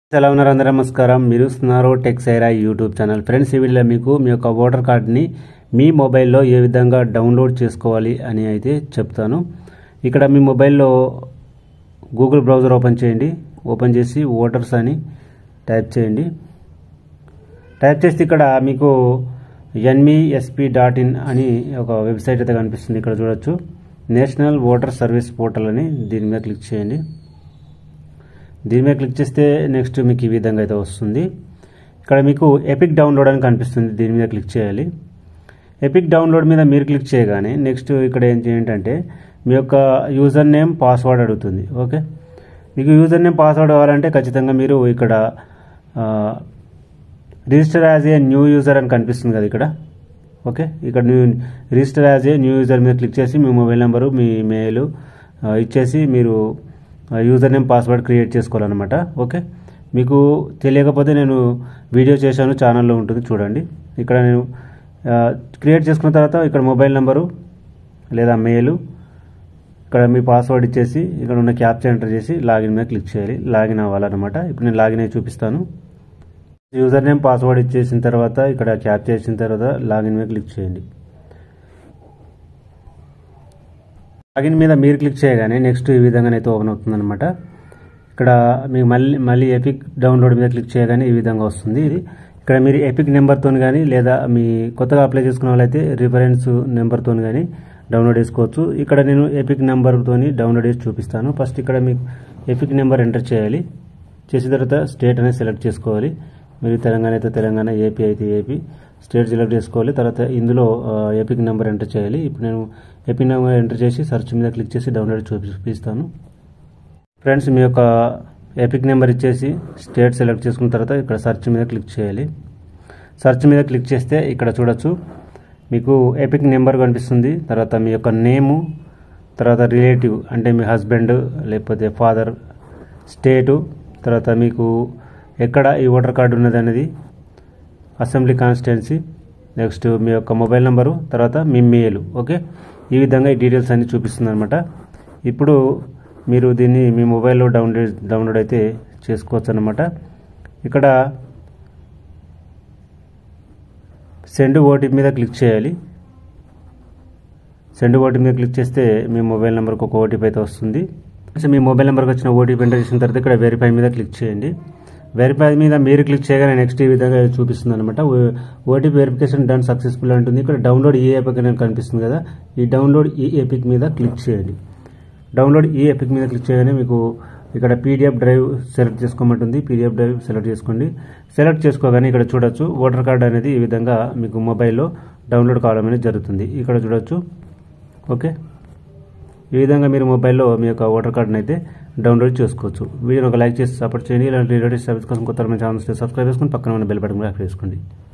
ఎలా ఉన్నారు అందరూ నమస్కారం మీరు చూస్తున్నారు tech Saira YouTube channel friends ఈ వీడియోలో మీకు మీ యొక్క ఓటర్ కార్డ్ని మీ మొబైల్లో ఏ విధంగా డౌన్లోడ్ చేసుకోవాలి అని అయితే చెప్తాను ఇక్కడ మీ మొబైల్లో గూగుల్ బ్రౌజర్ ఓపెన్ చేయండి ఓపెన్ చేసి ఓటర్స్ అని టైప్ చేయండి టైప్ చేస్తే ఇక్కడ మీకు ఎన్మిఎస్పి డాట్ ఇన్ అని ఒక వెబ్సైట్ అయితే కనిపిస్తుంది ఇక్కడ చూడొచ్చు నేషనల్ ఓటర్ సర్వీస్ పోర్టల్ అని దీని మీద క్లిక్ చేయండి దీని మీద క్లిక్ చేస్తే నెక్స్ట్ మీకు ఈ విధంగా అయితే వస్తుంది ఇక్కడ మీకు ఎపిక్ డౌన్లోడ్ అని కనిపిస్తుంది దీని మీద క్లిక్ చేయాలి ఎపిక్ డౌన్లోడ్ మీద మీరు క్లిక్ చేయగానే నెక్స్ట్ ఇక్కడ ఏం ఏంటంటే మీ యొక్క యూజర్ నేమ్ పాస్వర్డ్ అడుగుతుంది ఓకే మీకు యూజర్ నేమ్ పాస్వర్డ్ కావాలంటే ఖచ్చితంగా మీరు ఇక్కడ register as a new user అని కనిపిస్తుంది కదా ఇక్కడ ఓకే ఇక్కడ new register as a new user మీద క్లిక్ చేసి మీ మొబైల్ నెంబరు మీ మెయిల్ ఇచ్చేసి మీరు యూజర్ నేమ్ పాస్వర్డ్ క్రియేట్ చేసుకోవాలన్నమాట ఓకే మీకు తెలియకపోతే నేను వీడియో చేశాను ఛానల్లో ఉంటుంది చూడండి ఇక్కడ నేను క్రియేట్ చేసుకున్న తర్వాత ఇక్కడ మొబైల్ నెంబరు లేదా మెయిల్ ఇక్కడ మీ పాస్వర్డ్ ఇచ్చేసి ఇక్కడ ఉన్న క్యాప్చర్ ఎంటర్ చేసి లాగిన్ మీద క్లిక్ చేయాలి లాగిన్ అవ్వాలన్నమాట ఇప్పుడు నేను లాగిన్ అయ్యి చూపిస్తాను యూజర్ నేమ్ పాస్వర్డ్ ఇచ్చేసిన తర్వాత ఇక్కడ క్యాప్ చేసిన తర్వాత లాగిన్ మీద క్లిక్ చేయండి లాగిన్ మీద మీరు క్లిక్ చేయగానే నెక్స్ట్ ఈ విధంగా అయితే ఓపెన్ అవుతుందన్నమాట ఇక్కడ మీకు మళ్ళీ మళ్ళీ ఎపిక్ డౌన్లోడ్ మీద క్లిక్ చేయగానే ఈ విధంగా వస్తుంది ఇది ఇక్కడ మీరు ఎపిక్ నెంబర్తో కానీ లేదా మీ కొత్తగా అప్లై చేసుకున్న వాళ్ళైతే రిఫరెన్స్ నెంబర్తో కానీ డౌన్లోడ్ చేసుకోవచ్చు ఇక్కడ నేను ఎపిక్ నెంబర్తో డౌన్లోడ్ చేసి చూపిస్తాను ఫస్ట్ ఇక్కడ మీకు ఎపిక్ నెంబర్ ఎంటర్ చేయాలి చేసిన తర్వాత స్టేట్ అనేది సెలెక్ట్ చేసుకోవాలి మీరు తెలంగాణ అయితే తెలంగాణ ఏపీ అయితే ఏపీ స్టేట్ సెలెక్ట్ చేసుకోవాలి తర్వాత ఇందులో ఎపిక్ నెంబర్ ఎంటర్ చేయాలి ఇప్పుడు నేను ఎపిక్ నెంబర్ ఎంటర్ చేసి సెర్చ్ మీద క్లిక్ చేసి డౌన్లోడ్ చూపిస్తాను ఫ్రెండ్స్ మీ యొక్క ఎపిక్ నెంబర్ ఇచ్చేసి స్టేట్ సెలెక్ట్ చేసుకున్న తర్వాత ఇక్కడ సెర్చ్ మీద క్లిక్ చేయాలి సెర్చ్ మీద క్లిక్ చేస్తే ఇక్కడ చూడొచ్చు మీకు ఎపిక్ నెంబర్ కనిపిస్తుంది తర్వాత మీ యొక్క నేము తర్వాత రిలేటివ్ అంటే మీ హస్బెండ్ లేకపోతే ఫాదర్ స్టేటు తర్వాత మీకు ఎక్కడ ఈ ఓటర్ కార్డు ఉన్నది అనేది అసెంబ్లీ కాన్స్టిట్యున్సీ నెక్స్ట్ మీ యొక్క మొబైల్ నెంబరు తర్వాత మీ మెయిల్ ఓకే ఈ విధంగా ఈ డీటెయిల్స్ అన్ని చూపిస్తుంది అనమాట ఇప్పుడు మీరు దీన్ని మీ మొబైల్లో డౌన్లోడ్ డౌన్లోడ్ అయితే చేసుకోవచ్చు అనమాట ఇక్కడ సెండ్ ఓటీపీ మీద క్లిక్ చేయాలి సెండ్ ఓటీపీ మీద క్లిక్ చేస్తే మీ మొబైల్ నెంబర్కి ఒక ఓటీపీ అయితే వస్తుంది మీ మొబైల్ నెంబర్కి వచ్చిన ఓటీపీ ఎంటర్ చేసిన తర్వాత ఇక్కడ వెరిఫై మీద క్లిక్ చేయండి వెరిఫై మీద మీరు క్లిక్ చేయగానే నెక్స్ట్ ఈ విధంగా చూపిస్తుంది అనమాట ఓటీపీ వెరిఫికేషన్ డన్ సక్సెస్ఫుల్ అంటుంది ఇక్కడ డౌన్లోడ్ ఈ ఎపిక్ అనేది కనిపిస్తుంది కదా ఈ డౌన్లోడ్ ఈ ఎపిక్ మీద క్లిక్ చేయండి డౌన్లోడ్ ఈ ఎపిక్ మీద క్లిక్ చేయగానే మీకు ఇక్కడ పీడిఎఫ్ డ్రైవ్ సెలెక్ట్ చేసుకోమంటుంది పీడిఎఫ్ డ్రైవ్ సెలెక్ట్ చేసుకోండి సెలెక్ట్ చేసుకోగానే ఇక్కడ చూడొచ్చు ఓటర్ కార్డ్ అనేది ఈ విధంగా మీకు మొబైల్లో డౌన్లోడ్ కావడం అనేది జరుగుతుంది ఇక్కడ చూడొచ్చు ఓకే ఈ విధంగా మీరు మొబైల్లో మీ యొక్క ఓటర్ కార్డుని అయితే డౌన్లోడ్ చేసుకోవచ్చు వీడియోని ఒక లైక్ చేసి సపోర్ట్ చేయండి ఇలాంటి రిలేటెడ్ సర్వీస్ కోసం కొత్త ఛానల్స్ సబ్స్క్రైబ్ చేసుకుని పక్కన ఉన్న బెల్ బటన్ కూడా యాక్టివ్ చేసుకోండి